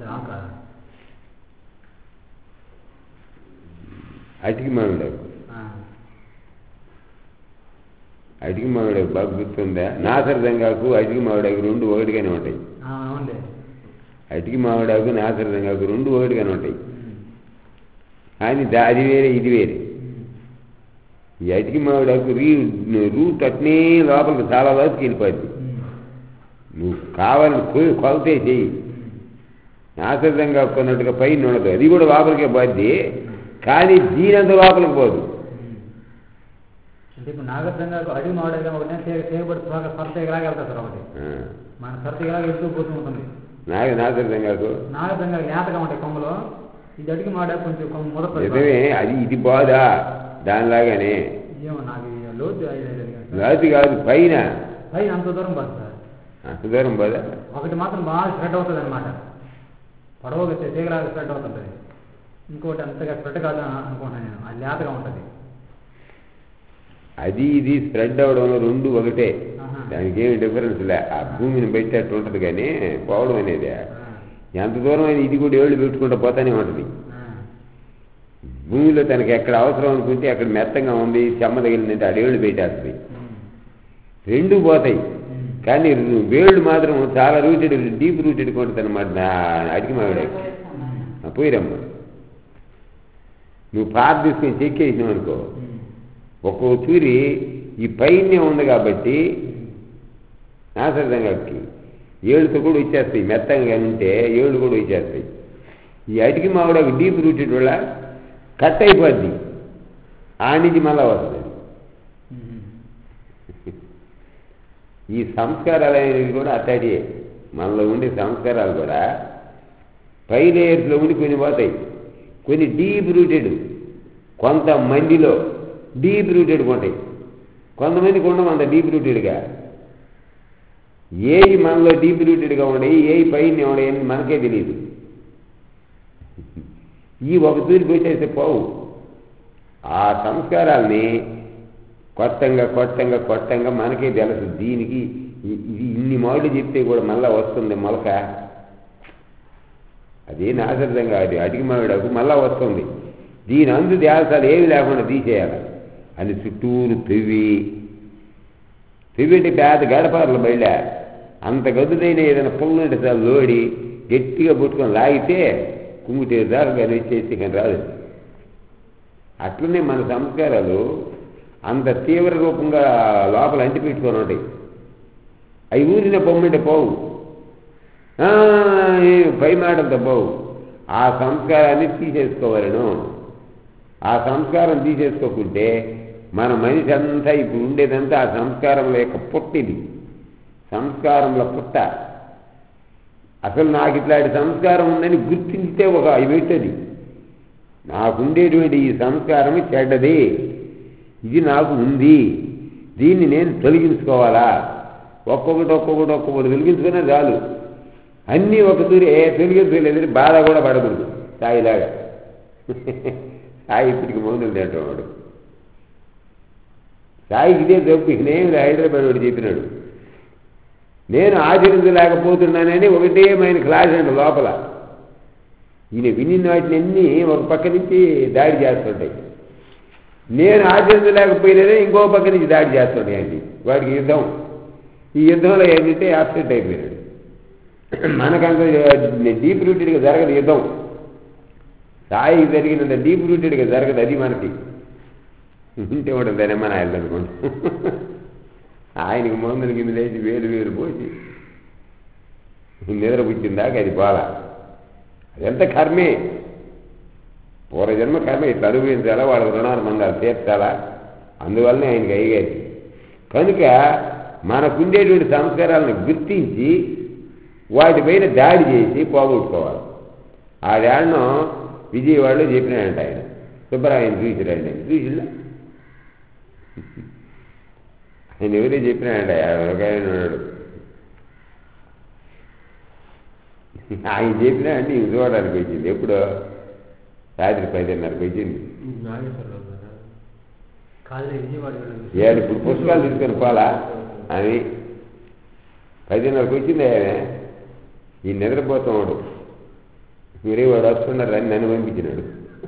Sir ఆక అటికి మామిడాకు ఆ. అటికి మామిడాకు బాగా గుర్తుందా నాసర దంగాకు అటికి మామిడాకు రెండు ఒకటిగానే ఉంటాయి ఆ, అవునులే అటికి మామిడాకు నాసర దంగాకు రెండు ఒకటిగానే ఉంటాయి ఉమ్. కానీ దా- అది వేరే ఇది వేరే ఉమ్. ఈ అటికి మామిడాకు రీ రూట్ అట్నే లోపలికి చాలా వరకు వెళ్ళిపోద్ది ఉమ్. నువ్వు కావాలని కొ- కొలతే చెయ్యి ఉమ్. నాసరితంగా కొన్నట్టుగా పైన ఉండదు అది కూడా లోపలికే పోద్ది కానీ దీనంత లోపలికి పోదు ఉమ్. అంటే ఇప్పుడు నాగర్థంగా అడిగి మామిడిగా ఒకటే తీగ తీగబడి త్వరగా సొరతీగలాగా వెళ్తారు సార్ ఒకటి ఆ. మన సొరతీగలాగా వెళ్తూ పోతూ ఉంటుంది నాగ నాసరితంగాకు నాగర్థంగా లేతగా ఉంటాయి కొమ్మలు ఇది అడిగి మామిడి కొంచెం కొమ్మ మొదటి నిజమే అది ఇది పోదా దానిలాగానే ఏమో నాకు ఈ లోతు ఐడియా లేదు సార్. రాతి కాదు పైన పైన అంత దూరం పోదు సార్ అంత దూరం పోదా ఒకటి మాత్రం బాగా స్ప్రెడ్ అవుతుంది అనమాట పొడవుగా తీ- తీగలాగా స్ప్రెడ్ అవుతుంటుంది ఇంకోటి అంతగా స్ప్రెడ్ కాదు అనుకుంటున్నాను నేను అది లేతగా ఉంటుంది అది ఇది స్ప్రెడ్ అవడం రెండు ఒకటే ఆహా. దానికి ఏమి డిఫరెన్స్ లే ఆ భూమిని పెట్టేట్టు ఉంటుంది కానీ పోవడం అనేది ఆ, ఎంత దూరం అయినా ఇది కూడా ఏళ్ళు పెట్టుకుంటూ పోతానే ఉంటుంది ఆ, భూమిలో తనకి ఎక్కడ అవసరం అనుకుంటే అక్కడ మెత్తంగా ఉంది చెమ్మ తగిలిందంటే ఆ ఏళ్ళు పెట్టేస్తుంది ఉమ్, రెండు పోతాయి ఉమ్. కానీ రు- వేళ్ళు మాత్రం చాలా రూటెడ్ డీప్ రూటెడ్ కొంటుంది అనమాట నా అడిగి మావిడాకి పోయిరమ్మ నువ్వు పాత తీసుకొని చెక్కేసినావు అనుకో ఉమ్, ఒక్కో చూరి ఈ పైనే ఉంది కాబట్టి నాసరితంగాకి ఏళ్ళుతో కూడా ఇచ్చేస్తాయి మెత్తంగా ఉంటే ఏళ్ళు కూడా ఇచ్చేస్తాయి ఈ అటికి మావిడాకు డీప్ రూటెడ్ వల్ల కట్ అయిపోద్ది ఆ నుంచి మళ్ళా వస్తుంది ఉమ్, ఈ సంస్కారాలు అనేవి కూడా అట్టాడియే మనలో ఉండే సంస్కారాలు కూడా పై లేయర్స్లో ఉండి కొన్ని పోతాయి కొన్ని డీప్ రూటెడ్ కొంతమందిలో డీప్ రూటెడ్ ఉంటాయి కొంతమందికి ఉండవు అంత డీప్ రూటెడ్గా ఏవి మనలో డీప్ రూటెడ్గా ఉన్నాయి ఏవి పైన ఉన్నాయని మనకే తెలియదు ఈ ఒక తూరికి వచ్చేస్తే పోవు ఆ సంస్కారాల్ని కొట్టంగా కొట్టంగా కొట్టంగా మనకే తెలుసు దీనికి ఇ- ఇది ఇన్ని మాటలు చెప్తే కూడా మళ్ళా వస్తుంది మొలక అదే నాసరితంగా అది అడిగి మావిడకు మళ్ళా వస్తుంది దీని అందు ధ్యాసాలు ఏమి లేకుండా తీసేయాలి అని చుట్టూరు తెవ్వి తెవ్వింటి పేద గడపారలు బయట అంత గదుదైన ఏదైనా పుల్లంటి సార్లు లోడి గట్టిగా పుట్టుకొని లాగితే కుంగుటేరు దాకా కానీ వచ్చేసి కానీ రాదు అట్లనే మన సంస్కారాలు అంత తీవ్ర రూపంగా లోపల అంటి పెట్టుకొని ఉంటాయి అవి ఊరిన పొమ్మంటే పోవు ఆ, ఏ పై మాటలతో పోవు ఆ సంస్కారాన్ని తీసేసుకోవాలను ఆ సంస్కారం తీసేసుకోకుంటే మన మనిషి అంతా ఇప్పుడు ఉండేదంతా ఆ సంస్కారంలో యొక్క పుట్టిది సంస్కారంలో పుట్ట అసలు నాకు ఇట్లాంటి సంస్కారం ఉందని గుర్తించితే ఒక అవి పెట్టది నాకుండేటువంటి ఈ సంస్కారం చెడ్డది ఇది నాకు ఉంది దీన్ని నేను తొలగించుకోవాలా ఒక్కొక్కటి ఒక్కొక్కటి ఒక్కొక్కటి తొలగించుకునే చాలు అన్నీ ఒక తూరి ఏ తొలగించలేదని బాధ కూడా పడకూడదు సాయిలాగా సాయి ఇప్పటికి మౌనం తింటున్నాడు సాయికి ఇదే తప్పు నేను హైదరాబాద్ వాడు చెప్పినాడు నేను ఆచరించలేకపోతున్నానని ఒకటే మైన క్లాస్ అండి లోపల ఈయన వినిన వాటిని అన్నీ ఒక పక్క నుంచి దాడి చేస్తుంటాయి నేను ఆచరించలేకపోయినదే ఇంకో పక్క నుంచి దాడి చేస్తుంటాయి అండి వాడికి యుద్ధం ఈ యుద్ధంలో ఏంటంటే అప్సెట్ అయిపోయినాడు మనకంత డీప్ రూటెడ్గా జరగదు యుద్ధం సాయికి జరిగినంత డీప్ రూటెడ్గా జరగదు అది మనకి ఉంటే ఉంటుందనే మన ఆయన అనుకుంటాం ఆయనకి మందుల కింద లేచి వేలు వేలు పోసి నిద్రపుచ్చిందాక అది పోలా అదంతా కర్మే పూర్వజన్మ కర్మ ఇట్లా అనుభవించాలా వాళ్ళ రుణాలు మందాలు తీర్చాలా అందువల్లనే ఆయనకి అయ్యేది కనుక మనకుండేటువంటి సంస్కారాలను గుర్తించి వాటిపైన దాడి చేసి పోగొట్టుకోవాలి ఆ దాడిను విజయవాడలో చెప్పినాడంట ఆయన సుబ్బరాయని చూసిరండి ఆయన చూసిలా ఆయన ఎవరే చెప్పినాడంట ఒక ఆయన ఉన్నాడు ఆయన చెప్పినాడంటే ఇంక చూడడానికి వచ్చింది ఎప్పుడో రాత్రి పదిన్నరకు వచ్చింది నాగేశ్వరరావు గారా కాదులే విజయవాడ వెళ్ళాలి. ఏడు ఇప్పుడు పుస్తకాలు తీసుకొని పోలా అని పదిన్నరకు వచ్చింది ఆయన ఈ నిద్రపోతాడు మీరే వాడు వస్తున్నారు అని నన్ను పంపించినాడు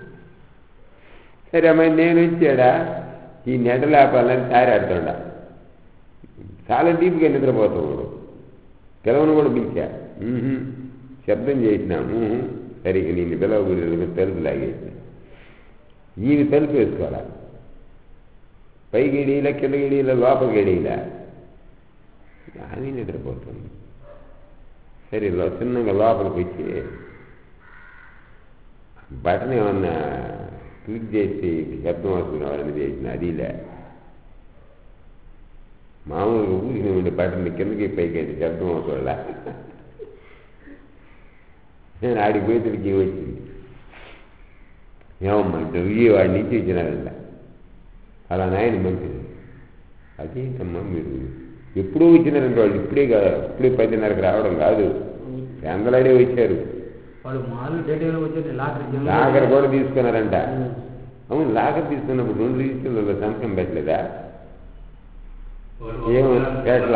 సరే అమ్మాయి నేను వచ్చాడా ఈ నెట లేపాలని తారాడుతుండా చాలా డీప్గా నిద్రపోతాడు పిలవను కూడా పిలిచా "మ్మ్హ్." శబ్దం చేసినా "మ్మ్హ్." సరే ఇక నేను పిలవకూడదు తలుపు లాగేసిన ఈయన తలుపు వేసుకోవాలా పై గడియల కింద గడియల లోపల గడియల ఆమె నిద్రపోతుంది సరే లో- చిన్నగా లోపలికి వచ్చి బటన్ ఏమన్నా క్లిక్ చేసి శబ్దం వస్తుంది ఎవరన్నా చేసిన అదిలే మామూలుగా ఊరిని ఉండే బటన్ కిందకి పైకి అయితే శబ్దం అవుతుందా నేను ఆడికి పోయి తిరిగి వచ్చింది ఏమమ్మా ఇంత విజయవాడ నుంచి వచ్చినారంట అలా నాయన మంచిది అదేంటమ్మా మీరు ఎప్పుడూ వచ్చినారంటే వాళ్ళు ఇప్పుడే కాదు ఇప్పుడే పదిన్నరకు రావడం కాదు ఎందలాడే వచ్చారు వాడు మామూలు డేటా వచ్చి లాకర్ జంగు- లాకర్ కూడా తీసుకున్నారంట అవును లాకర్ తీసుకున్నప్పుడు రెండు రిజిస్టర్లలో సంతకం పెట్టలేదా ఏమో పెట్టలా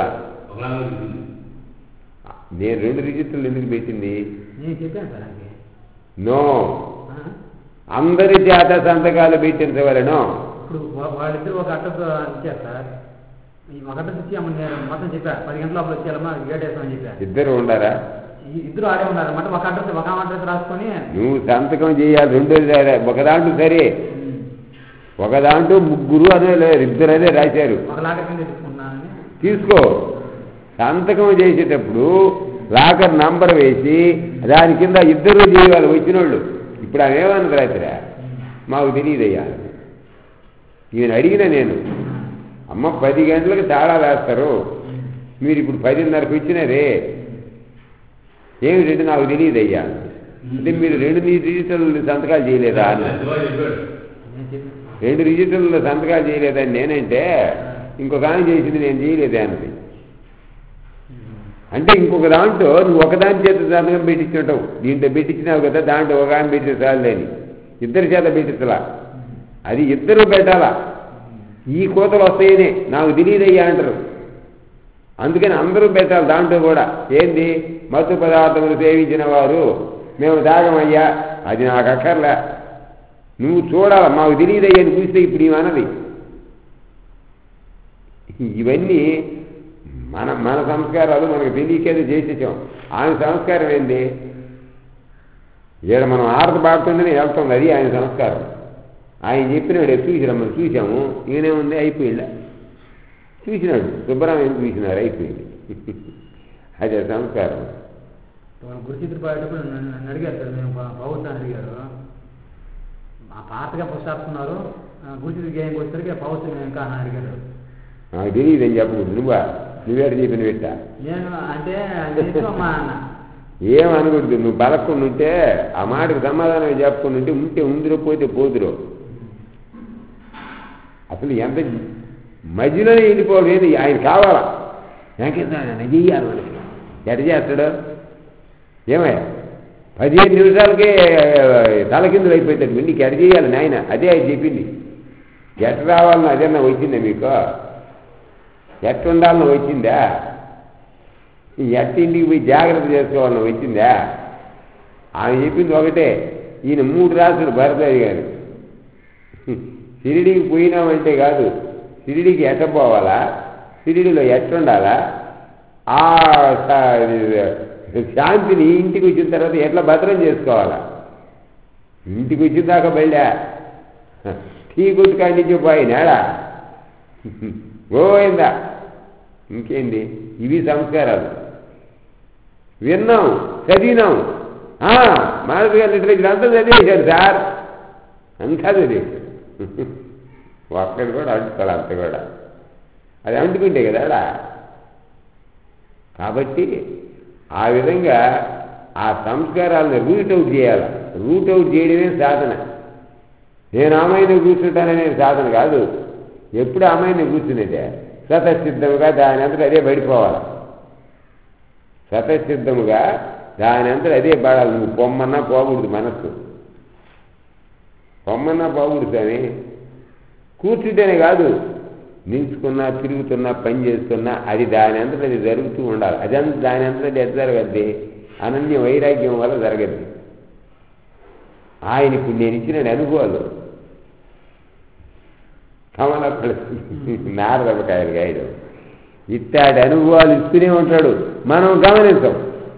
నేను రెండు రిజిస్టర్లు ఎందుకు పెట్టింది నేను చెప్పాను సార్ ఆయనకి నో ఆ? అందరి చేత సంతకాలు పెట్టించవలను ఇప్పుడు వా- వాళ్ళిద్దరు ఒక అడ్రస్ ఇచ్చారు సార్ ఈ ఒక అడ్రస్ ఇచ్చి అమ్మ నేను మొత్తం చెప్పా పది గంటల లోపల వచ్చేయాలమ్మా గేట్ వేస్తామని చెప్పా ఇద్దరు ఉండారా ఈ ఇద్దరు ఆడే ఉన్నారు అన్నమాట ఒక అడ్రస్ ఒక అడ్రస్ రాసుకొని నువ్వు సంతకం చేయాలి రెండు సరే ఒక దాంట్లో సరే ఉమ్, ఒక దాంట్లో ముగ్గురు అనే లేరు ఇద్దరు అనే రాశారు ఒక లాకర్ కింద తీసుకున్నానని తీసుకో సంతకం చేసేటప్పుడు లాకర్ నంబర్ వేసి దాని కింద ఇద్దరు చేయాలి వచ్చినోళ్ళు ఇప్పుడు ఆమె ఏమన్నది రాత్రి మాకు తెలియదయ్యా ఈయన అడిగిన నేను అమ్మ పది గంటలకు తాళా వేస్తారు మీరు ఇప్పుడు పదిన్నరకు వచ్చినారే ఏమిటంటే నాకు తెలియదయ్యా అంటే మీరు రెండు నీ డిజిటల్ సంతకాలు చేయలేదా అన్న నేను చెప్పాను రెండు రిజిస్టర్లలో సంతకాలు చేయలేదని నేనంటే ఇంకొక ఆమె చేసింది నేను చేయలేదే అన్నది అంటే ఇంకొక దాంట్లో నువ్వు ఒకదాని చేత సంతకం పెట్టించుంటావు దీంట్లో పెట్టించినావు కదా దాంట్లో ఒక ఆమె పెట్టిన చాలని ఇద్దరి చేత పెట్టించలా అది ఇద్దరు పెట్టాలా ఈ కోతలు వస్తాయని నాకు తెలియదయ్యా అంటారు అందుకని అందరూ పెట్టాలి దాంట్లో కూడా ఏంది మత్తు పదార్థములు సేవించిన వారు మేము తాగమయ్యా అది నాకు అక్కర్లే నువ్వు చూడాల మాకు తెలియదయ్యా అని చూస్తే ఇప్పుడు ఈ మనది ఇవన్నీ మన మన సంస్కారాలు మనకు తెలియకేదో చేసేసాం ఆయన సంస్కారం ఏంది ఈడ మనం ఆరత పాడుతుందని వెళ్తుంది అది ఆయన సంస్కారం ఆయన చెప్పినాడు చూసిరమ్మని చూసాము ఈయనేముంది అయిపోయిందా చూసినాడు సుబ్బరామయ్య చూసినారు అయిపోయింది అదే సంస్కారం వాళ్ళు గురుచిత్ర పాడేటప్పుడు నన్ను నన్ను అడిగారు సార్ మేము పౌరుతాన్ని అడిగారు ఆ పాతగా పుస్తకాస్తున్నారు గురుచిత్ర ఏం వచ్చేసరికి పౌరుషం ఇంకా అని అడిగారు నాకు తెలియదని చెప్పకూడదు నువ్వా నువ్వేట చెప్పిన పెట్ట నేను అంటే నేను మా అన్న ఏమనకూడదు నువ్వు బలకుండా ఉంటే ఆ మాటకు సమాధానం చెప్పకుండా ఉంటే ఉంటే ఉందిరో పోతే పోదురో అసలు ఎంత మధ్యలోనే వెళ్ళిపోవడం ఏది ఆయన కావాలా నాకేందా చెయ్యాలి మనకి ఎట చేస్తాడు ఏమయ్యా పదిహేను నిమిషాలకే తలకిందులు అయిపోతాడు నీకు ఎట చేయాలి నాయన అదే ఆయన చెప్పింది ఎట రావాలని అదేనా వచ్చిందా మీకు ఎట్ట ఉండాలని వచ్చిందా ఎట్ట ఇంటికి పోయి జాగ్రత్త చేసుకోవాలని వచ్చిందా ఆమె చెప్పింది ఒకటే ఈయన మూడు రాసులు భరతయ్య గారు షిరిడికి పోయినామంటే కాదు షిరిడికి ఎట్ట పోవాలా షిరిడిలో ఎట్ట ఉండాలా ఆ స- శాంతిని ఇంటికి వచ్చిన తర్వాత ఎట్లా భద్రం చేసుకోవాలా ఇంటికి వచ్చిన దాకా బయట టీ కొట్టు కాడి నుంచి పోయినాడా గోవిందా ఇంకేంది ఇవి సంస్కారాలు విన్నాం చదివినాం మానసు గారి లిటరేచర్ అంతా చదివేశాడు సార్ అంతా చదివేశాడు ఒక్కడు కూడా అంటుకోవాలి అంత కూడా అది అంటుకుంటే కదా ఆడ. కాబట్టి ఆ విధంగా ఆ సంస్కారాలను రూట్ అవుట్ చేయాలి రూట్ అవుట్ చేయడమే సాధన నేను అమ్మాయిని కూర్చుంటాననే సాధన కాదు ఎప్పుడు అమ్మాయిని కూర్చునేదే స్వతసిద్ధముగా దాని అంతట అదే పడిపోవాలి స్వతసిద్ధముగా దాని అంతట అదే పడాలి నువ్వు పొమ్మన్నా పోకూడదు మనస్సు పొమ్మన్నా పోకూడదు కానీ కూర్చుంటేనే కాదు నిల్చుకున్నా తిరుగుతున్నా పని చేస్తున్నా అది దాని అంతట అది జరుగుతూ ఉండాలి అదంతా దాని అంతట అది ఎట్లా జరగద్ది అనన్య వైరాగ్యం వల్ల జరగద్ది ఆయన ఇప్పుడు నేను ఇచ్చిన అనుభవాలు కమలప్పలు నారదపకాయలు గాయడు ఇట్టాటి అనుభవాలు ఇస్తూనే ఉంటాడు మనం గమనించం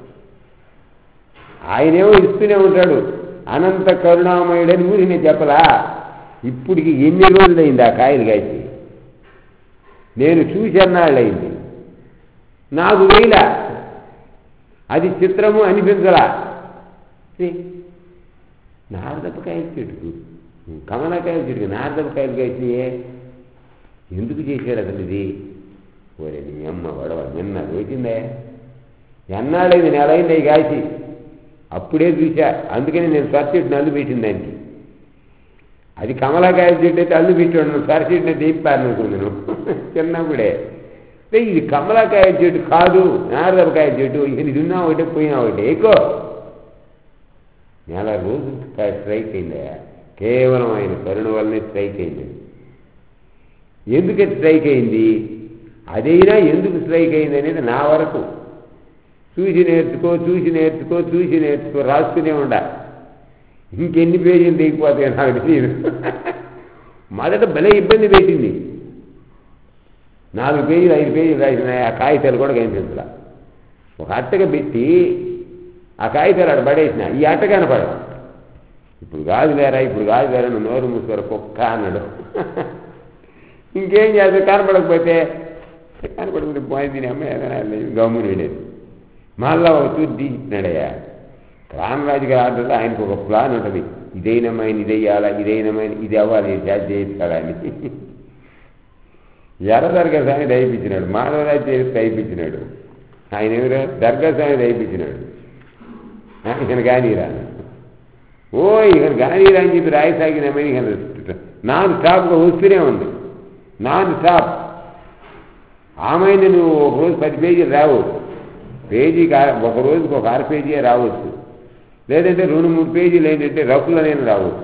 ఆయనేమో ఇస్తూనే ఉంటాడు అనంత కరుణామయుడని ఊరి నేను చెప్పలా ఇప్పటికి ఎన్ని రోజులైంది ఆ కాయలు కాసి నేను చూసన్నాళ్ళయింది నాకు వేయలా అది చిత్రము అనిపించలా ఏ, నారదపకాయల చెట్టుకు కమలకాయల చెట్టుకు నారదపకాయలు కాసినాయే ఎందుకు చేశాడు అసలు ఇది ఓరే నీ అమ్మ గొడవ నిన్న వచ్చిందే ఎన్నాళ్ళైంది నెల అయింది అవి కాసి అప్పుడే చూసా అందుకని నేను సర్చెట్టు అల్లు పెట్టింది దానికి అది కమలాకాయ చెట్టు అయితే అల్లు పెట్టాడు సరచెట్టుని తీపాను అనుకున్నాను చిన్నప్పుడే అంటే ఇది కమలాకాయ చెట్టు కాదు నారదపకాయ చెట్టు ఇక ఇది ఉన్నా ఒకటే పోయినా ఒకటే ఎక్కువ నెల రోజులు స్ట్రైక్ అయిందా కేవలం ఆయన కరుణ వల్లనే స్ట్రైక్ అయింది ఎందుకు స్ట్రైక్ అయింది అదైనా ఎందుకు స్ట్రైక్ అయింది అనేది నా వరకు చూసి నేర్చుకో చూసి నేర్చుకో చూసి నేర్చుకో రాస్తూనే ఉండ ఇంకెన్ని పేజీలు దిగిపోతాయో నాకు తెలియదు మొదట భలే ఇబ్బంది పెట్టింది నాలుగు పేజీలు ఐదు పేజీలు రాసిన ఆ కాగితాలు కూడా కనిపించలా ఒక అట్టగా పెట్టి ఆ కాగితాలు అక్కడ పడేసిన ఈ అట్ట కనపడదు ఇప్పుడు కాదు వేరా ఇప్పుడు కాదు వేరా నువ్వు నోరు మూసుకోరు కుక్క అన్నాడు ఇంకేం చేస్తా కనపడకపోతే కనపడకపోతే పోయింది అమ్మ ఏదైనా గమ్మున ఉండేది మళ్ళా ఒక తూర్పు తీసినాడయ్యా రామరాజు గారి ఆర్డర్లో ఆయనకు ఒక ప్లాన్ ఉంటుంది ఇదైనమైన ఇది అయ్యాలా ఇదైనమైన ఇది అవ్వాలి జాతి చేయించాలని ఎర్ర దర్గా స్వామి దయపించినాడు మాధవరాజు చేసి దయపించినాడు ఆయన ఎవరో దర్గా స్వామి దయపించినాడు ఇకను కానీరా ఓ ఇకను కానీరా అని చెప్పి రాయసాగినామని ఇక నాన్ స్టాప్గా వస్తూనే ఉంది నాన్ స్టాప్ ఆమెను నువ్వు ఒక రోజు పది పేజీలు రావు పేజీకి ఆ- ఒక రోజుకి ఒక అర పేజీ రావచ్చు లేదంటే రెండు మూడు పేజీలు ఏంటంటే రఫ్లనైనా రావచ్చు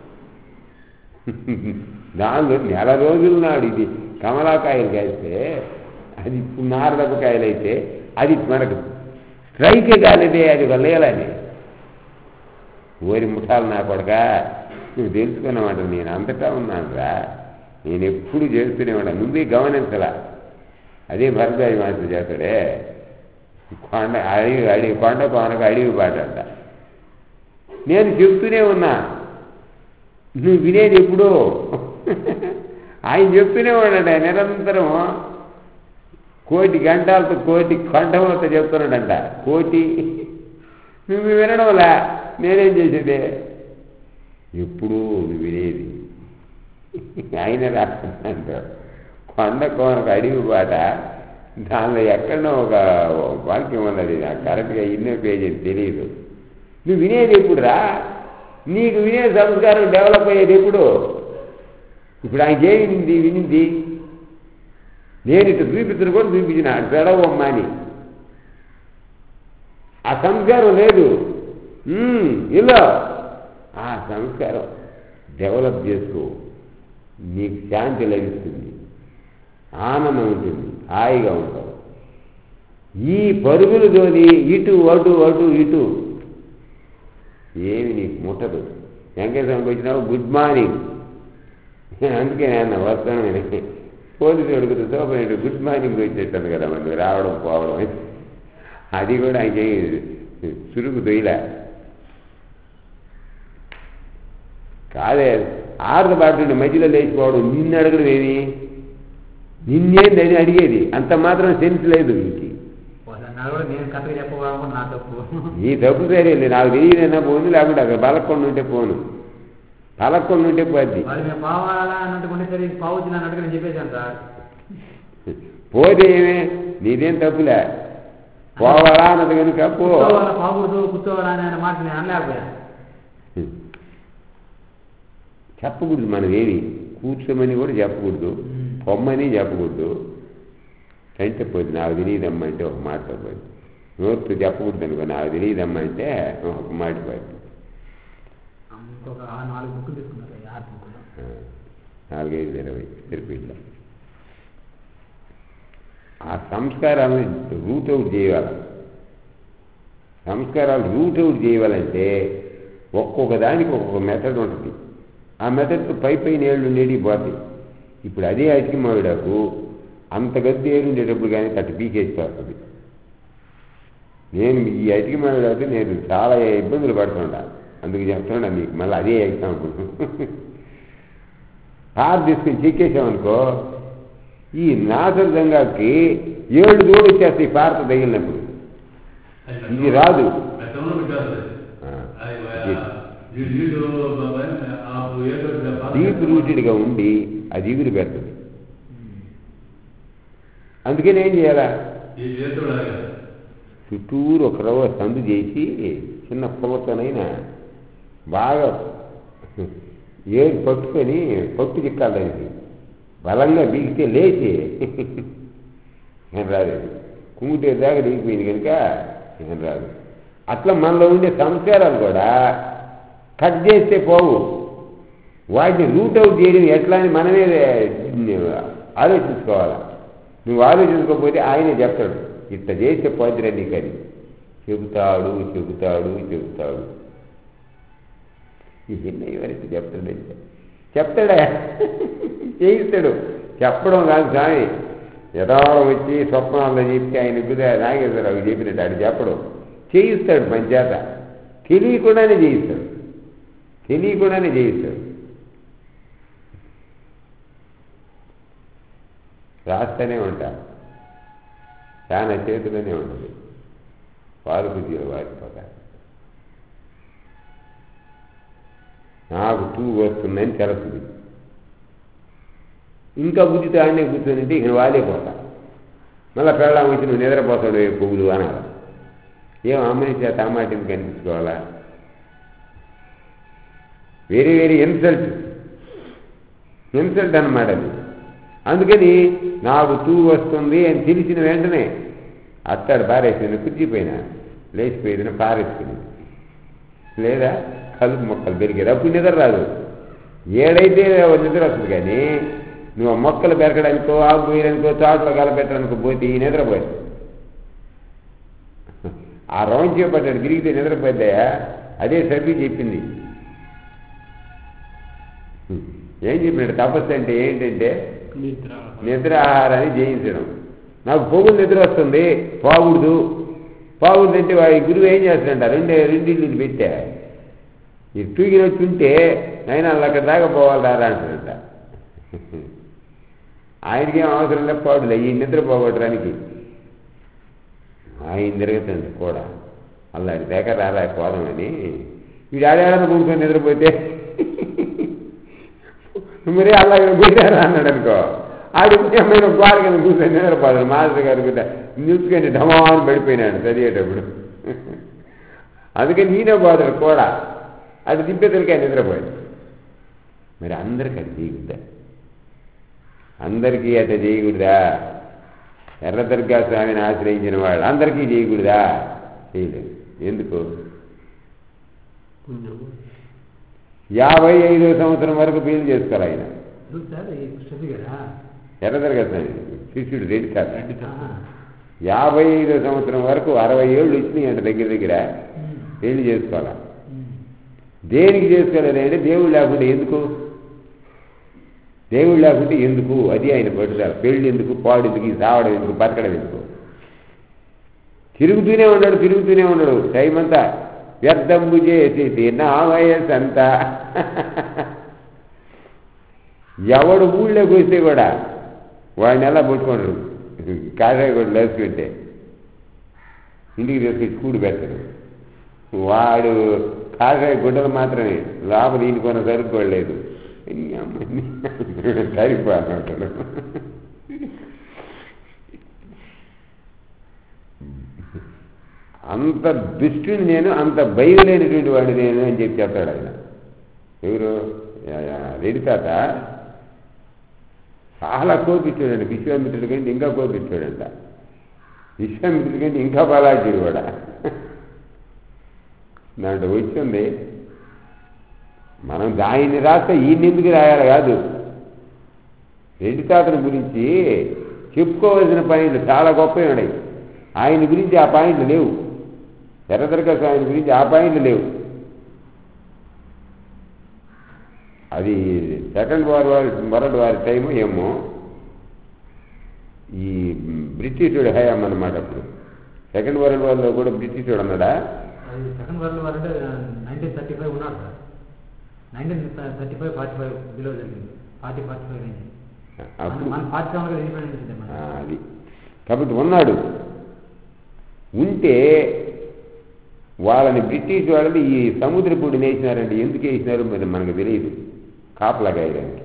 దానిలో నెల రోజులు నాడు ఇది కమలాకాయలు కాస్తే అది ఇప్పుడు నారదపకాయలు అయితే అది మనకు స్ట్రైకే కాలేదే అది వల్లేయాలని ఓరి ముఠాలు నా కొడక నువ్వు తెలుసుకున్నామంట నేను అంతటా ఉన్నానురా నేను ఎప్పుడు చేస్తూనే ఉన్నాను నువ్వే గమనించలా అదే భరద్వాజ మాస్టర్ చేస్తాడే కొండ అడవి అడవి కొండ కోనకు అడవి పాట అంట నేను చెప్తూనే ఉన్నా నువ్వు వినేది ఎప్పుడు ఆయన చెప్తూనే ఉన్నాడు ఆయన నిరంతరం కోటి గంటలతో కోటి కంఠములతో చెప్తున్నాడంట కోటి నువ్వు వినడంలా నేనేం చేసేదే ఎప్పుడు నువ్వు వినేది ఆయన రాస్తున్నాడు కొండ కోనకు అడివి పాట దానిలో ఎక్కడో ఒక వాక్యం ఉన్నది నాకు కరెక్ట్గా ఇన్నో పేజీ అని తెలియదు నువ్వు వినేది ఎప్పుడురా నీకు వినే సంస్కారం డెవలప్ అయ్యేది ఎప్పుడు ఇప్పుడు ఆయనకి ఏమి వినింది వినింది నేను ఇటు చూపించను కూడా చూపించిన పెడవమ్మ అని ఆ సంస్కారం లేదు ఉమ్, ఇలా ఆ సంస్కారం డెవలప్ చేసుకో నీకు శాంతి లభిస్తుంది ఆనందం ఉంటుంది హాయిగా ఉంటావు ఈ పరుగులు తోలి ఇటు అటు అటు ఇటు ఏమి నీకు ముట్టదు వెంకటేశ్వరంకి వచ్చినావు గుడ్ మార్నింగ్ అందుకే నేను వస్తాను అని పోలీసు అడుగుతూ సోపనేటు గుడ్ మార్నింగ్ వచ్చేటది కదా మనకి రావడం పోవడం అని. అది కూడా ఆయనకి చురుకు దొయ్యలే కాదే ఆరుద బాటుండే మధ్యలో లేచిపోవడం నిన్ను అడగడం ఏమి నిన్నేంది అని అడిగేది అంత మాత్రం సెన్స్ లేదు ఇంక ఒకసారి కూడా నేను కథగా చెప్పకపోవడం నా తప్పు ఈ తప్పు సరేలే నాకు తెలియదన్నా పోను లేకుంటే అక్కడ పలకొండ ఉంటే పోను పలకొండ ఉంటే పోద్ది మరి మేము పావాలా అన్నట్టుకుంటే సరే పావు తిన్నాను అన్నట్టుగా నేను చెప్పేశాను సార్ పోతే ఏమే నీదేం తప్పులే పోవాలా అన్నది కనుక పో కూర్చోవాలా పావుకూడదు కూర్చోవాలా అని ఆయన మాట నేను అనలేకపోయాను చెప్పకూడదు మనం ఏమి కూర్చోమని కూడా చెప్పకూడదు పొమ్మని చెప్పకూడదు అంటే పోద్ది నాకు తెలియదమ్మా అంటే ఒక మాట పోద్ది నోరుతో చెప్పకూడదు అనుకో నాకు తెలియదమ్మా అంటే ఒక మాట పోద్ది ఇంకొక ఆ నాలుగు బుక్కులు తీసుకున్నారు ఈ ఆరు బుక్కులు ఆ, నాలుగైదు ఇరవై తిరుపతిలో ఆ సంస్కారాలను రూట్ అవుట్ చేయాలి సంస్కారాలు రూట్ అవుట్ చేయాలంటే ఒక్కొక్క దానికి ఒక్కొక్క మెథడ్ ఉంటుంది ఆ మెథడ్ పై పై నీళ్లు నీడికి పోతాయి ఇప్పుడు అదే అతికి మావిడాకు అంత గద్ది ఏరుండేటప్పుడు కానీ తట్టు పీకేసి వస్తుంది నేను ఈ అతికి మావిడాకు నేను చాలా ఇబ్బందులు పడుతుంటా అందుకు చెప్తున్నా మీకు మళ్ళీ అదే ఎగ్జాంపుల్ కారు తీసుకుని చెక్కేసామనుకో ఈ నాసర్ గంగాకి ఏడు దూడు వచ్చేస్తాయి పార్త తగిలినప్పుడు ఇది రాదు మెత్తంలో పెట్టారు అది. ఆ, అది ఇది. నీళ్ళు- నీళ్ళు బాబాయ్, ఆ ఏదో ఒక పాత్ర- డీప్ రూటెడ్గా ఉండి అది ఎగురు పెడుతుంది అందుకని ఏం చేయాలా ఈ చేతుడు అలాగా. చుట్టూరు ఒక రవ్వ సందు చేసి చిన్న పుల్లతోనైనా బాగా ఏడు పట్టుకొని పట్టు చిక్కాలి దానికి బలంగా బీగితే లేచి ఏం రాదు కుంగితే దాకా దిగిపోయింది కనుక ఏం రాదు అట్లా మనలో ఉండే సంస్కారాలు కూడా కట్ చేస్తే పోవు వాటిని రూట్ అవుట్ చేయడం ఎట్లా అని మనమే ఆలోచించుకోవాలి నువ్వు ఆలోచించుకోకపోతే ఆయనే చెప్తాడు ఇట్లా చేస్తే పోతురా నీకని చెబుతాడు చెబుతాడు చెబుతాడు ఇవన్నీ ఎవరైతే చెప్తాడంటే చెప్తాడా చేయిస్తాడు చెప్పడం కాదు స్వామి యథావరం వచ్చి స్వప్నాల్లో చెప్పి ఆయన కుదే నాగేశ్వరరావు చెప్పినట్టు ఆయన చెప్పడం చేయిస్తాడు పంచాత తెలియకుండానే చేయిస్తాడు తెలియకుండానే చేయిస్తాడు రాస్తూనే ఉంటా చాలా చేతిలోనే ఉంటుంది వారు బుద్ధిలో వారిపోతారు నాకు టూ వస్తుందని తెలుస్తుంది ఇంకా బుద్ధితో ఆడనే కూర్చొని ఇక వాలేపోతా మళ్ళీ పెళ్ళాం వచ్చి నువ్వు నిద్రపోతాడు ఏ పొగులు అనాలి ఏం అమ్మని చేత అమ్మాటిని కనిపించుకోవాలా వెరీ వెరీ ఇన్సల్ట్ ఇన్సల్ట్ అన్నమాట అది అందుకని నాకు టూ వస్తుంది అని తెలిసిన వెంటనే అత్తాడు పారేసింది కుర్చిపోయినా లేచిపోయింది పారేసుకుంది లేదా కలుపు మొక్కలు పెరిగేది అప్పుడు నిద్ర రాదు ఏడైతే నిద్ర వస్తుంది కానీ నువ్వు ఆ మొక్కలు పెరగడానికో ఆకు పోయడానికో చాట్లో కలపెట్టడానికో పోతే ఈ నిద్రపోయింది ఆ రవం చేపట్టాడు తిరిగితే నిద్రపోద్దాయా అదే సర్వీ చెప్పింది ఏం చెప్పినాడు తపస్సు అంటే ఏంటంటే నిద్ర నిద్ర ఆహారాన్ని జయించడం నాకు పొగులు నిద్ర వస్తుంది పోకూడదు పోకూడదు అంటే వాడి గురువు ఏం చేస్తాడంట రెండే రెండింటిని పెట్టా ఈ తూగిన వచ్చి ఉంటే అయినా వాళ్ళు అక్కడ దాకా పోవాలి రారా అంటాడంట ఆయనకేం అవసరం లేదు పోవట్లే ఈ నిద్ర పోగొట్టడానికి ఆయన తిరుగుతుంది కూడా అల్లాడి దాకా రారా పోదామని వీడు ఆడాడని కూర్చొని నిద్రపోతే మరే అలాగే పోయినారా అన్నాడు అనుకో ఆడి ఏమైనా గోడ కింద కూర్చొని నిద్రపోతాడు మాస్టర్ గారు కూడా నిలుచుకొని ఢమాన్ పడిపోయినాడు చదివేటప్పుడు అందుకని నేనే పోతాడు కూడా అది దిబ్బెతలకాయ నిద్రపోయాడు మరి అందరికీ అది చేయకూడదా అందరికీ అట్లా చేయకూడదా ఎర్ర దుర్గా స్వామిని ఆశ్రయించిన వాళ్ళు అందరికీ చేయకూడదా చేయలేదు ఎందుకు పుణ్యం యాభై ఐదో సంవత్సరం వరకు పెళ్లి చేసుకోవాలి ఆయన ఎవరు సార్ ఈ కృష్ణజీ గారా ఎర్ర దుర్గా స్వామి శిష్యుడు రెడ్డి కాదు రెడ్డి ఆహా. యాభై ఐదో సంవత్సరం వరకు అరవై ఏళ్ళు వచ్చినాయి అంట దగ్గర దగ్గర ఉమ్. పెళ్లి చేసుకోవాలి ఉమ్. దేనికి చేసుకోలేదు అంటే దేవుడు లేకుండా ఎందుకు దేవుడు లేకుంటే ఎందుకు అది ఆయన పట్టుదల పెళ్ళి ఎందుకు పాడు ఎందుకు ఈ సావడం ఎందుకు బతకడం ఎందుకు తిరుగుతూనే ఉన్నాడు తిరుగుతూనే ఉన్నాడు టైం అంతా వ్యర్థంబు చేసేసి నా వయస్సు అంతా ఎవడు ఊళ్ళోకి వస్తే కూడా వాడిని ఎలా పట్టుకోండు కాషాయ కూడా లేచుకుంటే ఇంటికి తీసుకొచ్చి కూడి పెట్టడు వాడు కాషాయ గుడ్డలు మాత్రమే లోపల ఈయనకొన్న సరుకోలేదు సరిపోతాడు అంత దుష్టుని నేను అంత భయం లేనటువంటి వాడు నేను అని చెప్పి చెప్తాడు ఆయన ఎవరు రెడ్డి తాత చాలా కోపించాడండి విశ్వామిత్రుడి కంటే ఇంకా కోపించాడంట విశ్వామిత్రుడి కంటే ఇంకా బలాఢ్యుడు కూడా దాంట్లో వచ్చింది మనం దాన్ని రాస్తే ఈయన ఎందుకు రాయాలి కాదు రెడ్డి తాతని గురించి చెప్పుకోవాల్సిన పాయింట్లు చాలా గొప్పవి ఉన్నాయి ఆయన గురించి ఆ పాయింట్లు లేవు ఎర్రదరగా ఆయన గురించి ఆ పాయింట్లు లేవు అది second war war world war time ఏమో ఈ బ్రిటిషుడు హయాం అన్నమాట అప్పుడు సెకండ్ వరల్డ్ వార్లో కూడా బ్రిటిషుడు అన్నాడా అది సెకండ్ వరల్డ్ వార్ అంటే నైన్టీన్ థర్టీ ఫైవ్ ఉన్నాడు sir nineteen thirty five forty five below జరిగింది ఫార్టీ ఫార్టీ ఫైవ్ రేంజ్ అప్పుడు మన ఫార్టీ సెవెన్గా ఇండిపెండెన్స్ వచ్చింది ఆ, మన అది కాబట్టి ఉన్నాడు ఉంటే వాళ్ళని బ్రిటిష్ వాళ్ళని ఈ సముద్రపూడి వేసినారంటే ఎందుకు వేసినారో మరి మనకు తెలియదు కాపలాగా వేయడానికి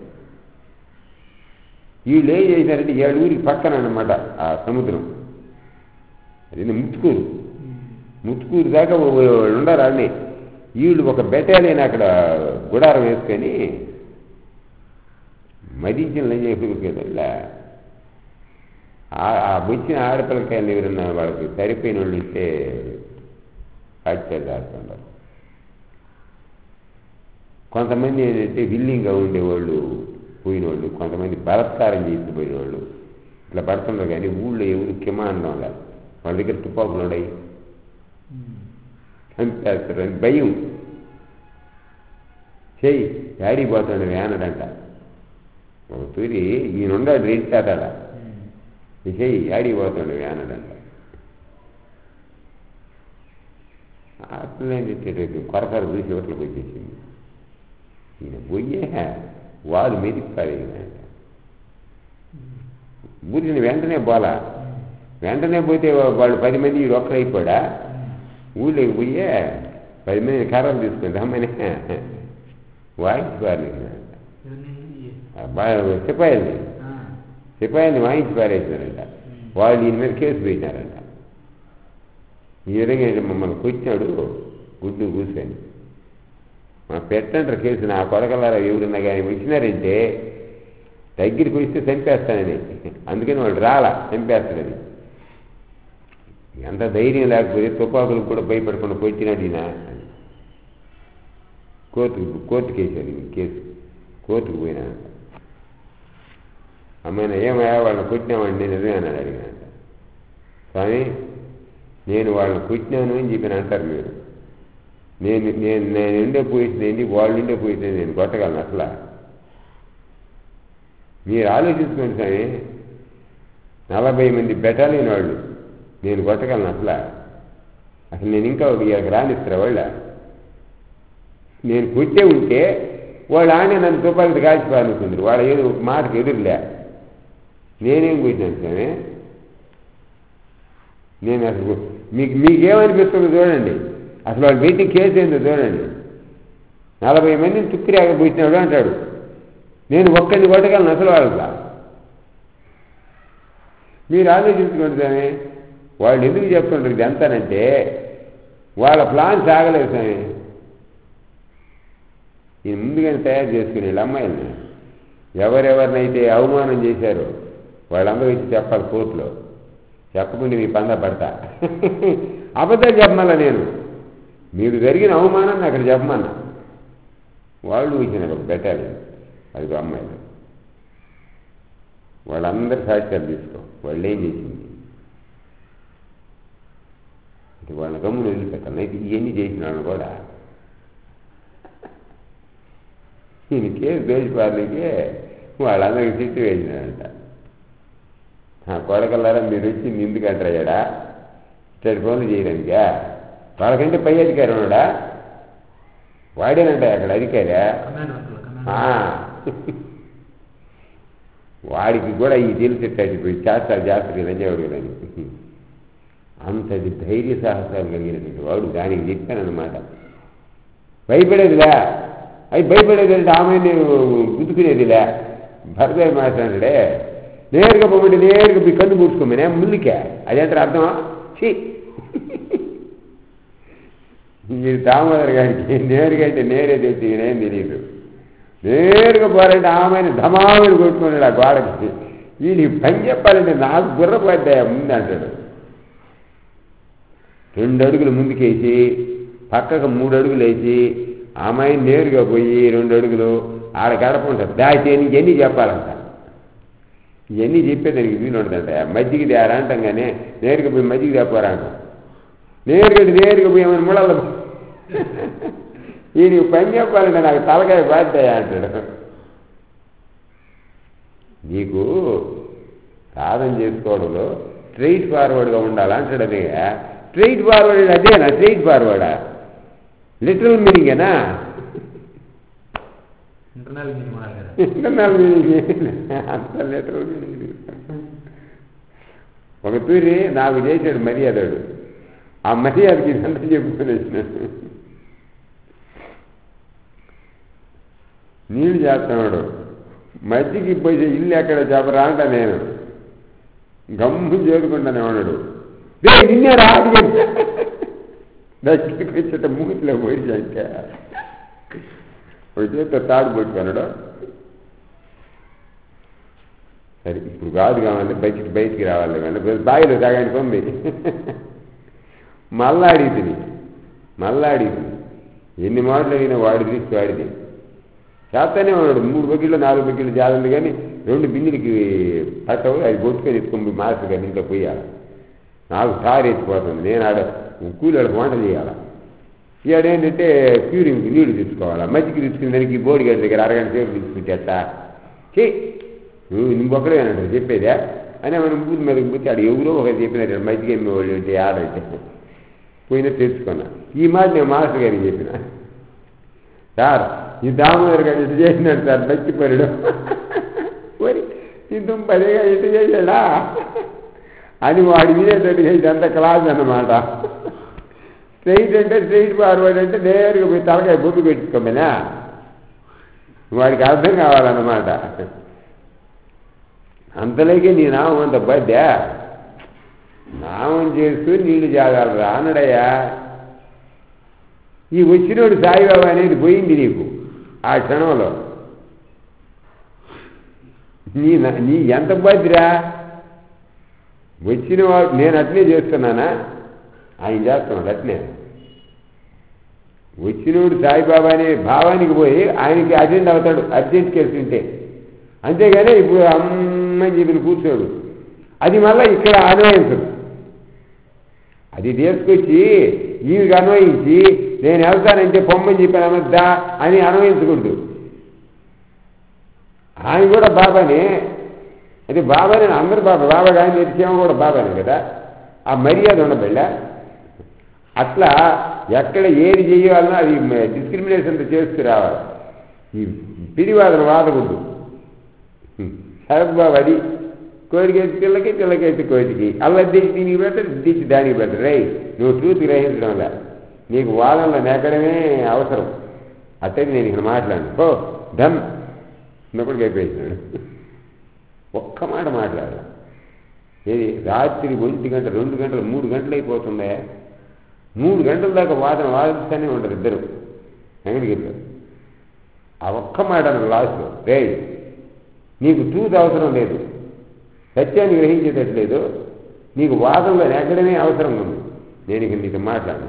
వీళ్ళు ఏం చేసినారంటే ఏడు ఊరికి పక్కన అన్నమాట ఆ సముద్రం అది ముత్తుకూరు ముత్తుకూరు దాకా ఓ- ఓ- వాళ్ళు ఉండరు అన్నీ వీళ్ళు ఒక బెటాలియన్ అక్కడ గుడారం వేసుకొని మదించిన చెప్పి ఆ వచ్చిన ఆడపిల్లకాయలు ఎవరన్నా వాళ్ళకి సరిపోయిన వాళ్ళు ఇస్తే హత్యలు చేస్తుంటారు కొంతమంది ఏంటంటే విల్లింగ్గా ఉండేవాళ్ళు పోయిన వాళ్ళు కొంతమంది బలత్కారం చేసి పోయిన వాళ్ళు ఇట్లా పడుతున్నారు కానీ ఊళ్ళో ఎవరు కిమాండం లేదు వాళ్ళ దగ్గర తుపాకులు ఉన్నాయి చంపేస్తారు అని భయం చెయ్యి డాడీ పోతాడు వేనడంట ఒక తూరి ఈయనుండాడు రెడ్డి తాతాడ చెయ్యి డాడీ పోతాడు వేనడంట అట్లేంటి కొరకర చూసి ఇవట్లకు వచ్చేసింది ఈయన పోయే వాడు మెదికి పారేయంట ఊరిని వెంటనే పోలా వెంటనే పోతే వాళ్ళు పది మంది వీడు ఒక్కరైపోయాడా ఊళ్ళోకి పోయే పది మంది కర్రలు తీసుకుని రమ్మని వాయించి పారేసిన సిపాయిల్ని సిపాయిల్ని వాయించి పారేసినారంట వాళ్ళు ఈయన మీద కేసు పెట్టినారంట ఈ విధంగా ఈయన మమ్మల్ని కూర్చాడు గుడ్డు కూర్చొని మా పెట్టంటారు కేసు నా కొడకలారా ఎవరున్నా కానీ వచ్చినారంటే దగ్గరికి వస్తే చంపేస్తానని అందుకని వాళ్ళు రాలా చంపేస్తాడని ఎంత ధైర్యం లేకపోతే తుపాకులకు కూడా భయపడకుండా పొచ్చినాడు ఈయన అని. కోర్టుకు కోర్టుకు వేసాడు ఈ కేసు కోర్టుకు పోయినా అమ్మాయిన ఏమయ్యా వాళ్ళని కొట్టినామండి నిజమే అన్నాడు అడిగినాట స్వామి నేను వాళ్ళని కొట్టినాను అని చెప్పిన అంటారు మీరు నేను నేను నేను ఉండే పొజిషన్ ఏంటి వాళ్ళు ఉండే పొజిషన్ నేను కొట్టగలను అసలు మీరు ఆలోచించుకోండి స్వామి నలభై మంది బెటాలియన్ వాళ్ళు నేను కొట్టగలను అసలు అసలు నేను ఇంకా ఇక్కడికి రానిస్తారా వాళ్ళ నేను కొట్టే ఉంటే వాళ్ళు ఆనే నన్ను తుపాకి కాల్చిపాలనుకుందరు వాళ్ళ ఏదో ఒక మాటకు ఎదురులే నేనేం కొట్టినాను స్వామి నేను అసలు మీకు మీకేమనిపిస్తుందో చూడండి అసలు వాళ్ళు పెట్టి కేసు ఏందో చూడండి నలభై మందిని తుక్కిరాక కూర్చున్నాడు అంటాడు నేను ఒక్కరిని కొట్టగలను అసలు వాళ్ళ మీరు ఆలోచించుకోండి స్వామి వాళ్ళు ఎందుకు చెప్తుంటారు ఇది ఎంతనంటే వాళ్ళ ప్లాన్ సాగలేదు స్వామి ఈయన ముందుగానే తయారు చేసుకుని వీళ్ళ అమ్మాయిల్ని ఎవరెవరినైతే అవమానం చేశారో వాళ్ళందరూ వచ్చి చెప్పాలి కోర్టులో చెప్పకుండా మీ పంద పడతా అబద్ధాలు చెప్పమల్లా నేను మీకు జరిగిన అవమానాన్ని అక్కడ చెప్పమన్నా వాళ్ళు ఇచ్చిన ఒక బెటాలియన్ అది అమ్మాయిలు వాళ్ళందరి సాక్ష్యాలు తీసుకో వాళ్ళు ఏం చేసింది ఇది వాళ్ళ గమ్మును వదిలిపెట్టాలి అయితే ఇవన్నీ చేసిన వాళ్ళు కూడా ఈయన కేసు దేశపాలకి వాళ్ళందరికీ తిట్టి వేసినాడంట ఆ కొడకల్లారా మీరు వచ్చి ఎందుకు అంటారయ్యాడా ఇట్లాంటి పనులు చేయడానికా వాళ్ళకంటే పై అధికారి ఉన్నాడా వాడేనంట అక్కడ అధికారా కమాండ్ వర్క్లో కమాండ్ ఆ. వాడికి కూడా ఈ తెలిసేటట్టు పోయి చేస్తారు చేస్తారు లంజవాడు కదా అని అంతటి ధైర్య సాహసాలు కలిగినటువంటి వాడు దానికి చెప్పానన్నమాట భయపడేదిలే అవి భయపడేది అంటే ఆమె నేను గుర్తుకునేదిలే భరత మాట్లాడే నేరుగా పోమంటే నేరుగా పోయి కన్ను పూడ్చుకోమనే ముల్లికే అదేంటారు అర్థమా ఛీ ఇది దామోదర్ గారికి నేరుగా అంటే నేరే తెచ్చి నేనేం తెలియదు నేరుగా పోరంటే ఆమెను ధమామని కొట్టుకున్నాడు ఆ గోడకి వీడికి పని చెప్పాలంటే నాకు బుర్రపడ్డాయా ముందు అంటాడు రెండు అడుగులు ముందుకేసి పక్కకు మూడు అడుగులు వేసి ఆమె నేరుగా పోయి రెండు అడుగులు ఆడ గడప ఉంటుంది దాచి నీకు ఎన్ని చెప్పాలంట ఇవన్నీ చెప్పేదానికి వీలు ఉంటుందంట మజ్జిగ తేరా అంటాం కానీ నేరుగా పోయి మజ్జిగ తేపోరా అంటాం నేరుగా అంటే నేరుగా పోయి ఏమైనా ముళ్ళల్లో ఈ నీకు పని చెప్పాలంటే నాకు తలకాయ బాధ్యత అంటాడు నీకు సాధన చేసుకోవడంలో స్ట్రైట్ ఫార్వర్డ్గా ఉండాలి అంటాడు అదే స్ట్రైట్ ఫార్వర్డ్ అదేనా స్ట్రైట్ ఫార్వర్డా లిటరల్ మీనింగేనా ఇంటర్నల్ మీటింగ్ ఉన్నారు కదా ఇంటర్నల్ మీనింగ్ అంత లిటరల్ మీనింగ్ ఒక తూరి నాకు చేశాడు మర్యాదడు ఆ మర్యాదకి ఇదంతా చెప్పుకొని వచ్చినాడు నీళ్ళు చేస్తున్నాడు మధ్యకి పోయి ఇల్లు ఎక్కడ చెప్పరా అంట నేను గమ్ము చేరుకుంటానే ఉన్నాడు "రే, నిన్నే రాదు దగ్గరికి వచ్చేట మూతిలో పోయి అంటే ఒక చేత తాడు పట్టుకున్నాడు సరే ఇప్పుడు కాదు కావాలి బయటికి బయటికి రావాలి కానీ బావిలో తాగానికి ఉంది మళ్ళా అడిగింది మళ్ళా అడిగింది ఎన్ని మాటలు అడిగినా వాడి దృష్టి వాడిది చేస్తానే ఉన్నాడు మూడు బకెట్లు నాలుగు బకెట్లు జాగ్రత్త కానీ రెండు బిందెలకి పట్టవు అది కొట్టుకొని ఎత్తుకొని మాస్టర్ గారి ఇంట్లో పోయాలి నాకు సారి ఎత్తిపోతుంది నేను ఆడ కూలీలకు వంట చేయాలి ఈడేంటంటే క్యూరింగ్ నీళ్లు తెచ్చుకోవాలా మజ్జిగ తెచ్చుకున్న దానికి బోడి గారి దగ్గర అరగంట సేపు తీసుకుంటా చే నువ్వు ఒక్కడే అన్నట్టు చెప్పేదా అని మనం బూత్ మీదకి పోతే ఆడు ఎవరో ఒక చెప్పినట్టు మజ్జిగ ఎమ్మె వాళ్ళు అంటే ఆడంటే పోయినా తెచ్చుకున్నా ఈ మాట నేను మాస్టర్ గారికి చెప్పిన సార్ ఈ దామోదర్ గారు ఇటు చేసినాడు సార్ మర్చిపోయాడు మరి ఈ దుంపదేగా ఇటు చేశాడా అని వాడి వినేటట్టుగా ఇదంతా క్లాస్ అన్నమాట స్ట్రైట్ అంటే స్ట్రైట్ ఫార్వర్డ్ అంటే నేరుగా పోయి తలకాయ బొట్టు పెట్టుకోమేనా వాడికి అర్థం కావాలన్నమాట అంతలోకే నీ నామం అంత బద్దా నామం చేస్తూ నీళ్లు జాగాలరా అన్నాడయ్యా ఈ వచ్చినోడు సాయిబాబా అనేది పోయింది నీకు ఆ క్షణంలో నీ నీ ఎంత బద్దిరా వచ్చిన వాడు నేను అట్లే చేస్తున్నానా ఆయన చేస్తున్నాడు అట్లే వచ్చినోడు సాయిబాబా అనే భావానికి పోయి ఆయనకి అటెండ్ అవుతాడు అర్జెంట్ కేసు ఉంటే అంతేగాని ఇప్పుడు అమ్మని చెప్పిన కూర్చోడు అది మళ్ళీ ఇక్కడ అన్వయించదు అది తీసుకొచ్చి ఈవికి అన్వయించి నేను వెళ్తానంటే పొమ్మని చెప్పాను అనొద్దా అని అన్వయించకూడదు ఆయన కూడా బాబానే అది బాబానే అందరు బాబా బాబా కానీ తెచ్చేమో కూడా బాబానే కదా ఆ మర్యాద ఉండబెళ్ళ అట్లా ఎక్కడ ఏది చేయాలన్నా అది డిస్క్రిమినేషన్తో చేస్తూ రావాలి ఈ పిడివాదన వాదకూడదు శరత్ బాబు అది కోడికేసి పిల్లకి పిల్లకేసి కోటికి అలా దిచ్చి దీనికి పెట్టరు దిచ్చి దానికి పెట్టరు రై నువ్వు ట్రూత్ గ్రహించడం వల్ల నీకు వాదనలో నెగ్గడమే అవసరం అట్టయితే నేను ఇక్కడ మాట్లాడను ఓ డన్ ఉన్నప్పటికీ అయిపోయినాడు ఒక్క మాట మాట్లాడాల ఏది రాత్రి ఒంటి గంట రెండు గంటలు మూడు గంటలు అయిపోతుందే మూడు గంటల దాకా వాదన వాదిస్తూనే ఉంటారు ఇద్దరు వెంకటగిరిలో ఆ ఒక్క మాట అన్న లాస్ట్లో రే నీకు ట్రూత్ అవసరం లేదు సత్యాన్ని గ్రహించేటట్లేదు నీకు వాదంలో నెగ్గడమే అవసరం ఉంది నేను ఇక నీకు మాట్లాడను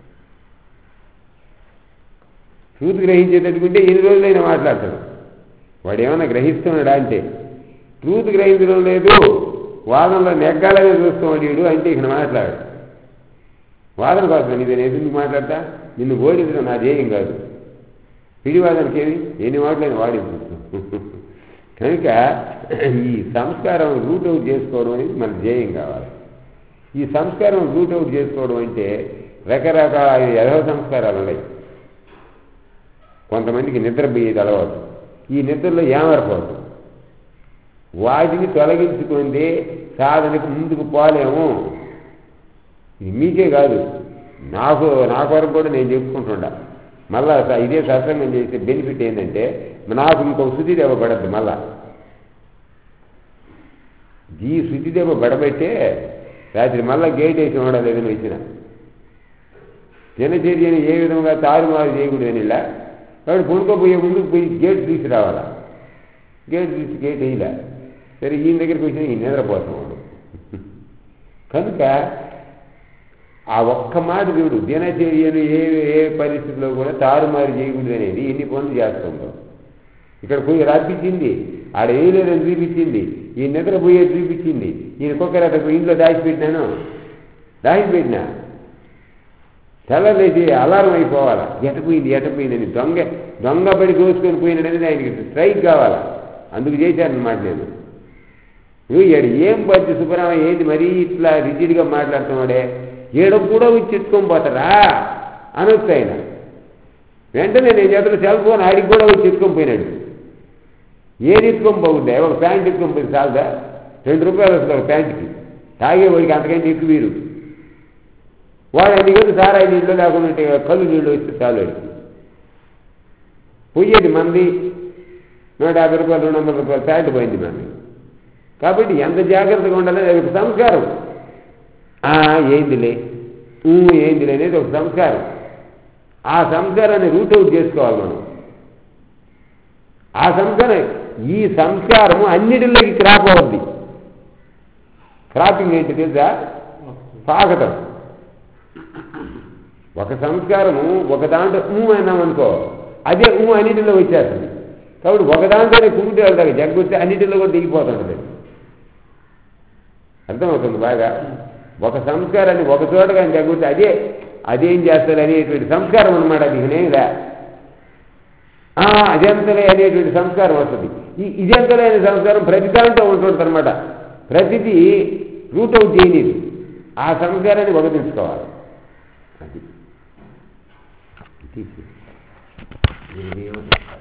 ట్రూత్ గ్రహించేటట్టుకుంటే ఎన్ని రోజులైనా మాట్లాడతాడు వాడు ఏమైనా గ్రహిస్తున్నాడా అంటే ట్రూత్ గ్రహించడం లేదు వాదనలో నెగ్గాలనే చూస్తున్నాడు వీడు అంటే ఇక మాట్లాడు వాదన కోసం ఇది నేను ఎందుకు మాట్లాడతా నిన్ను ఓడించడం నా ధ్యేయం కాదు పిడివాదనకి ఏమి ఎన్ని మాటలైనా వాడించు కనుక ఈ సంస్కారం రూట్ అవుట్ చేసుకోవడం అనేది మన ధ్యేయం కావాలి ఈ సంస్కారం రూట్ అవుట్ చేసుకోవడం అంటే రకరకాల యథవ సంస్కారాలు ఉన్నాయి కొంతమందికి నిద్ర పోయేది అలవాటు ఈ నిద్రలో ఏమరపోదు వాటిని తొలగించుకుంటే సాధనకు ముందుకు పోలేము ఇది మీకే కాదు నాకు నా కొరకు కూడా నేను చెప్పుకుంటుండా మళ్ళా స- ఇదే సత్సంగం చేసే బెనిఫిట్ ఏంటంటే నాకు ఇంకో శుద్ధి ఇవ్వబడద్దు మళ్ళా ఈ శుద్ధి దెబ్బ బడబెట్టే రాత్రి మళ్ళా గేట్ వేసి ఉండాలి ఏదైనా ఇచ్చిన దినచర్యని ఏ విధంగా తారుమారు చేయకూడదని ఇలా వాడు కొనుక్కోపోయే ముందు పోయి గేట్ తీసి రావాలా గేట్ తీసి గేట్ వేయలే సరే ఈయన దగ్గరికి వచ్చిన ఈ నిద్రపోతున్నాడు కనుక ఆ ఒక్క మాట చూడు దినచర్యను ఏ ఏ పరిస్థితిలో కూడా తారుమారు చేయకూడదు అనేది ఎన్ని పనులు చేస్తుందో ఇక్కడ పోయి రాపించింది ఆడ వేయలేదని చూపించింది ఈ నిద్రపోయే చూపించింది ఈయన కుక్కర్ అక్కడ ఇంట్లో దాచిపెట్టినాను దాచిపెట్టినా తెల్లలేసి అలారం అయిపోవాలా ఎటపోయింది ఎటపోయిందని దొంగ దొంగ పడి దోసుకొని పోయినది ఆయనకి స్ట్రైక్ కావాలా అందుకు చేశానమాట నేను నువ్వు ఏడు ఏం బతి సుబ్బరామయ్య ఏంది మరీ ఇట్లా రిజిడ్గా మాట్లాడుతున్నాడే ఏడో కూడా వచ్చి ఎత్తుకొని పోతారా అనొచ్చు ఆయన వెంటనే నేను చేతులు సెల్ ఫోన్ ఆడికి కూడా వచ్చి ఎత్తుకొని పోయినాడు ఏది ఎత్తుకొని పోతుందే ఒక ప్యాంట్ ఎత్తుకొని పోయింది చాలదా రెండు రూపాయలు వస్తుంది ఒక ప్యాంట్కి తాగేవాడికి అంతకంటే ఎక్కువ వీరు వాడు అది కదా సారా నీళ్ళు లేకుండా ఉంటే కళ్ళు నీళ్ళు వస్తే చాలు వాడికి పోయేది మంది నూట యాభై రూపాయలు రెండు వందల రూపాయలు ప్యాంట్ పోయింది మంది కాబట్టి ఎంత జాగ్రత్తగా ఉండాలి అది ఒక సంస్కారం ఆ, ఏందిలే ఊ, ఏందిలే అనేది ఒక సంస్కారం ఆ సంస్కారాన్ని రూట్ అవుట్ చేసుకోవాలి మనం ఆ సంస్కారం ఈ సంస్కారం అన్నిటిలోకి క్రాప్ అవుద్ది క్రాపింగ్ ఏంటి తెలుసా పాకటం ఒక సంస్కారము ఒక దాంట్లో ఊ అన్నామనుకో అదే ఊ అన్నిటిలో వచ్చేస్తుంది కాబట్టి ఒక దాంట్లోనే కుంగిటి వెళ్తాక జగ్గొస్తే అన్నిటిలో కూడా దిగిపోతుంటుంది అర్థమవుతుంది బాగా ఒక సంస్కారాన్ని ఒక చోట కానీ జగ్గొస్తే అదే అదేం చేస్తారు అనేటువంటి సంస్కారం అనమాట అది ఇకనేమిలా అజంతలే అనేటువంటి సంస్కారం వస్తుంది ఈ ఇజంతలే అనే సంస్కారం ప్రతి దాంట్లో ఉంటుంది అనమాట ప్రతిదీ రూట్ అవుట్ చేయలేదు ఆ సంస్కారాన్ని వదిలించుకోవాలి అది ఇది. ఇది